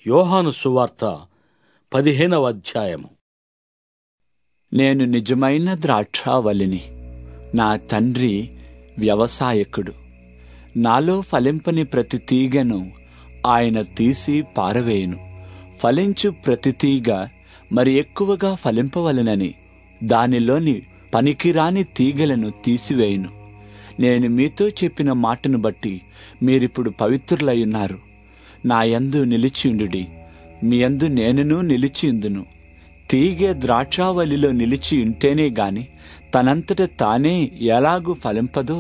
యోహాను సువార్త పదిహేనవ అధ్యాయము నేను నిజమైన ద్రాక్షావల్లిని నా తండ్రి వ్యవసాయకుడు నాలో ఫలింపని ప్రతి తీగను ఆయన తీసి పారవేయును ఫలించు ప్రతి తీగ మరి ఎక్కువగా ఫలింపవలనని దానిలోని పనికిరాని తీగలను తీసివేయును నేను మీతో చెప్పిన మాటను బట్టి మీరిప్పుడు పవిత్రులై ఉన్నారు నా యందు నిలిచియుండుడి మీ యందు నేనును నిలిచియుందును తీగె ద్రాక్షావల్లిలో నిలిచి ఉంటేనే గాని తనంతట తానే ఎలాగూ ఫలింపదో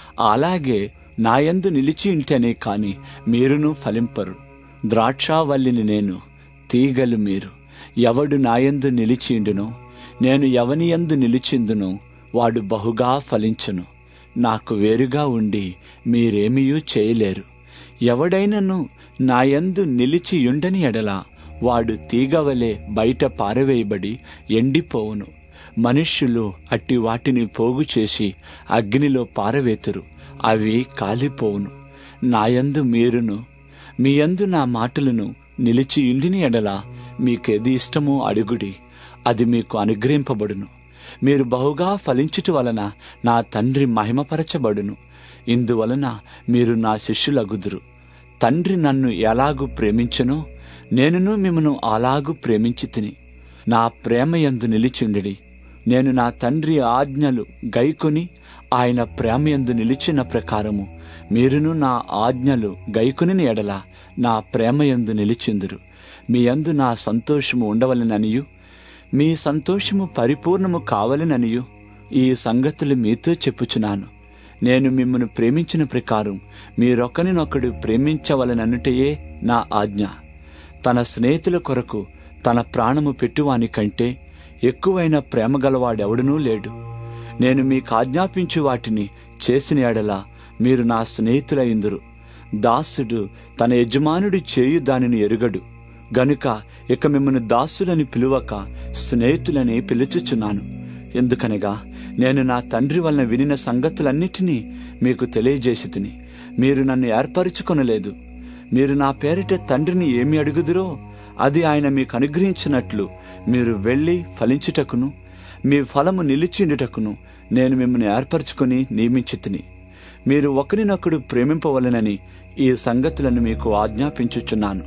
అలాగే నాయందు నిలిచి ఉంటేనే కాని మీరును ఫలింపరు ద్రాక్షావల్లిని నేను తీగలు మీరు ఎవడు నాయందు నిలిచిండునో నేను ఎవని యందు నిలిచిందునో వాడు బహుగా ఫలించును నాకు వేరుగా ఉండి మీరేమీయూ చేయలేరు ఎవడైనను నాయందు నిలిచి ఉండని ఎడల వాడు తీగవలే బయట పారవేయబడి ఎండిపోవును మనుష్యులు అట్టి వాటిని పోగు చేసి అగ్నిలో పారవేతురు అవి కాలిపోవును నాయందు మీరును మీయందు నా మాటలను నిలిచి ఇండిని ఎడల మీకేది ఇష్టమో అడుగుడి అది మీకు అనుగ్రహింపబడును మీరు బహుగా ఫలించుట వలన నా తండ్రి మహిమపరచబడును ఇందువలన మీరు నా శిష్యులగుదురు తండ్రి నన్ను ఎలాగు ప్రేమించనో నేనును మిమ్మను అలాగు ప్రేమించి తిని నా ప్రేమయందు నిలిచిండిడి నేను నా తండ్రి ఆజ్ఞలు గైకొని ఆయన ప్రేమయందు నిలిచిన ప్రకారము మీరును నా ఆజ్ఞలు గైకొని ఎడల నా ప్రేమయందు నిలిచిందురు మీ యందు నా సంతోషము ఉండవలననియు మీ సంతోషము పరిపూర్ణము కావలననియు ఈ సంగతులు మీతో చెప్పుచున్నాను నేను మిమ్మను ప్రేమించిన ప్రకారం మీరొకరినొకడు ప్రేమించవలననుటయే నా ఆజ్ఞ తన స్నేహితుల కొరకు తన ప్రాణము పెట్టువాని కంటే ఎక్కువైన ప్రేమ గలవాడెవడనూ లేడు నేను మీకు ఆజ్ఞాపించు వాటిని చేసిన ఎడల మీరు నా స్నేహితులైందురు దాసుడు తన యజమానుడు చేయు దానిని ఎరుగడు గనుక ఇక మిమ్మల్ని దాసులని పిలువక స్నేహితులని పిలుచుచున్నాను ఎందుకనగా నేను నా తండ్రి వలన వినిన సంగతులన్నిటినీ మీకు తెలియజేసి తిని మీరు నన్ను ఏర్పరచుకొనలేదు మీరు నా పేరిట తండ్రిని ఏమి అడుగుదురో అది ఆయన మీకు అనుగ్రహించినట్లు మీరు వెళ్ళి ఫలించుటకును మీ ఫలము నిలిచిండుటకును నేను మిమ్మల్ని ఏర్పరచుకొని నియమించి తిని మీరు ఒకరినొకడు ప్రేమింపవలనని ఈ సంగతులను మీకు ఆజ్ఞాపించుచున్నాను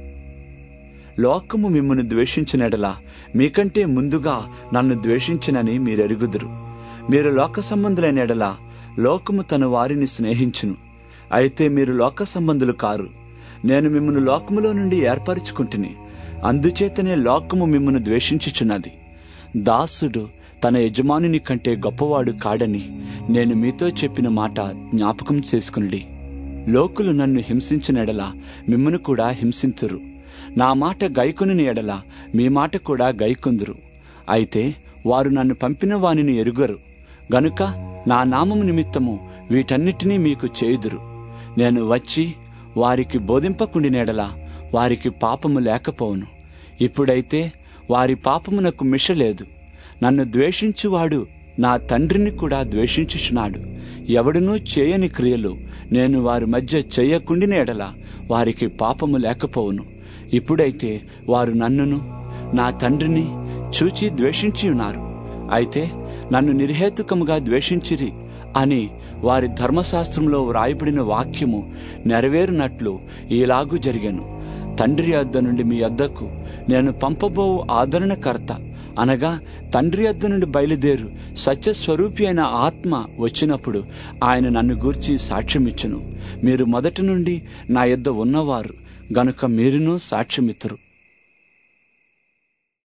లోకము మిమ్మల్ని ద్వేషించినడలా మీకంటే ముందుగా నన్ను ద్వేషించినని మీరెరుగుదురు మీరు లోక సంబంధులైన ఎడల లోకము తన వారిని స్నేహించును అయితే మీరు లోక సంబంధులు కారు నేను మిమ్మల్ని లోకములో నుండి ఏర్పరచుకుంటుని అందుచేతనే లోకము మిమ్మల్ని ద్వేషించుచున్నది దాసుడు తన యజమానుని కంటే గొప్పవాడు కాడని నేను మీతో చెప్పిన మాట జ్ఞాపకం చేసుకునుడి లోకులు నన్ను హింసించిన ఎడల మిమ్మను కూడా హింసింతురు నా మాట గైకొనిన ఎడల మీ మాట కూడా గైకొందురు అయితే వారు నన్ను పంపిన వానిని ఎరుగరు గనుక నా నామము నిమిత్తము వీటన్నిటినీ మీకు చేయుదురు నేను వచ్చి వారికి బోధింపకుండినెడల వారికి పాపము లేకపోవును ఇప్పుడైతే వారి పాపమునకు మిషలేదు నన్ను ద్వేషించువాడు నా తండ్రిని కూడా ద్వేషించుచున్నాడు ఎవడునూ చేయని క్రియలు నేను వారి మధ్య చెయ్యకుండిన ఎడల వారికి పాపము లేకపోవును ఇప్పుడైతే వారు నన్నును నా తండ్రిని చూచి ద్వేషించి ఉన్నారు అయితే నన్ను నిర్హేతుకముగా ద్వేషించిరి అని వారి ధర్మశాస్త్రంలో వ్రాయబడిన వాక్యము నెరవేరునట్లు ఈలాగు జరిగాను తండ్రి వద్ద నుండి మీ వద్దకు నేను పంపబో ఆదరణకర్త అనగా తండ్రి వద్ద నుండి బయలుదేరు సత్యస్వరూపి అయిన ఆత్మ వచ్చినప్పుడు ఆయన నన్ను గూర్చి సాక్ష్యమిచ్చును మీరు మొదటి నుండి నా యొద్ద ఉన్నవారు గనుక మీరును సాక్ష్యమిత్తరు